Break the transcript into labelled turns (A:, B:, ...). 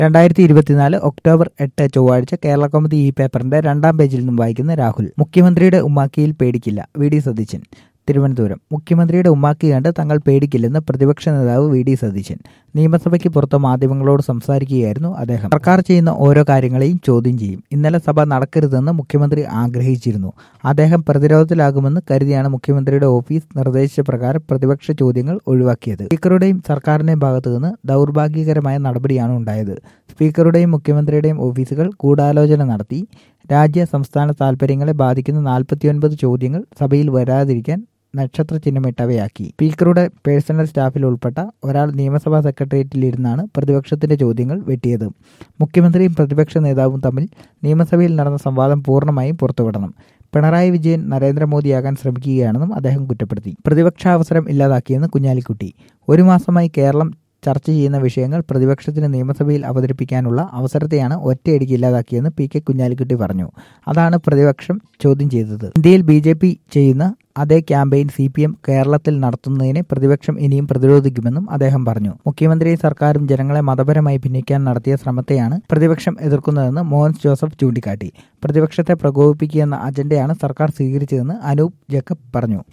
A: രണ്ടായിരത്തി ഇരുപത്തിനാല് ഒക്ടോബർ എട്ട് ചൊവ്വാഴ്ച കേരള കൗമുദി ഈ പേപ്പറിന്റെ രണ്ടാം പേജിൽ നിന്നും വായിക്കുന്ന രാഹുൽ മുഖ്യമന്ത്രിയുടെ ഉമ്മാക്കിയിൽ പേടിക്കില്ല വി ഡി സതീശൻ തിരുവനന്തപുരം മുഖ്യമന്ത്രിയുടെ ഉമ്മാക്കി കണ്ട് തങ്ങൾ പേടിക്കില്ലെന്ന് പ്രതിപക്ഷ നേതാവ് വി ഡി സതീശൻ നിയമസഭയ്ക്ക് പുറത്ത് മാധ്യമങ്ങളോട് സംസാരിക്കുകയായിരുന്നു അദ്ദേഹം സർക്കാർ ചെയ്യുന്ന ഓരോ കാര്യങ്ങളെയും ചോദ്യം ചെയ്യും ഇന്നലെ സഭ നടക്കരുതെന്ന് മുഖ്യമന്ത്രി ആഗ്രഹിച്ചിരുന്നു അദ്ദേഹം പ്രതിരോധത്തിലാകുമെന്ന് കരുതിയാണ് മുഖ്യമന്ത്രിയുടെ ഓഫീസ് നിർദ്ദേശിച്ച പ്രകാരം പ്രതിപക്ഷ ചോദ്യങ്ങൾ ഒഴിവാക്കിയത് സ്പീക്കറുടെയും സർക്കാരിന്റെയും ഭാഗത്തു നിന്ന് ദൗർഭാഗ്യകരമായ നടപടിയാണ് ഉണ്ടായത് സ്പീക്കറുടെയും മുഖ്യമന്ത്രിയുടെയും ഓഫീസുകൾ ഗൂഢാലോചന നടത്തി രാജ്യ സംസ്ഥാന താൽപര്യങ്ങളെ ബാധിക്കുന്ന നാൽപ്പത്തിയൊൻപത് ചോദ്യങ്ങൾ സഭയിൽ വരാതിരിക്കാൻ നക്ഷത്ര ചിഹ്നമിട്ടവയാക്കി സ്പീക്കറുടെ പേഴ്സണൽ സ്റ്റാഫിൽ ഉൾപ്പെട്ട ഒരാൾ നിയമസഭാ സെക്രട്ടേറിയറ്റിലിരുന്നാണ് പ്രതിപക്ഷത്തിന്റെ ചോദ്യങ്ങൾ വെട്ടിയത് മുഖ്യമന്ത്രിയും പ്രതിപക്ഷ നേതാവും തമ്മിൽ നിയമസഭയിൽ നടന്ന സംവാദം പൂർണ്ണമായും പുറത്തുവിടണം പിണറായി വിജയൻ നരേന്ദ്രമോദിയാകാൻ ശ്രമിക്കുകയാണെന്നും അദ്ദേഹം കുറ്റപ്പെടുത്തി പ്രതിപക്ഷാവസരം ഇല്ലാതാക്കിയെന്ന് കുഞ്ഞാലിക്കുട്ടി ഒരു മാസമായി കേരളം ചർച്ച ചെയ്യുന്ന വിഷയങ്ങൾ പ്രതിപക്ഷത്തിന് നിയമസഭയിൽ അവതരിപ്പിക്കാനുള്ള അവസരത്തെയാണ് ഒറ്റയടിക്ക് ഇല്ലാതാക്കിയെന്ന് പി കെ കുഞ്ഞാലിക്കുട്ടി പറഞ്ഞു അതാണ് പ്രതിപക്ഷം ചോദ്യം ചെയ്തത് ഇന്ത്യയിൽ ബി ജെ പി ചെയ്യുന്ന അതേ ക്യാമ്പയിൻ സി പി എം കേരളത്തിൽ നടത്തുന്നതിനെ പ്രതിപക്ഷം ഇനിയും പ്രതിരോധിക്കുമെന്നും അദ്ദേഹം പറഞ്ഞു മുഖ്യമന്ത്രിയും സർക്കാരും ജനങ്ങളെ മതപരമായി ഭിന്നിക്കാൻ നടത്തിയ ശ്രമത്തെയാണ് പ്രതിപക്ഷം എതിർക്കുന്നതെന്ന് മോഹൻസ് ജോസഫ് ചൂണ്ടിക്കാട്ടി പ്രതിപക്ഷത്തെ പ്രകോപിപ്പിക്കുക എന്ന അജണ്ടയാണ് സർക്കാർ സ്വീകരിച്ചതെന്ന് അനൂപ് ജേക്കബ് പറഞ്ഞു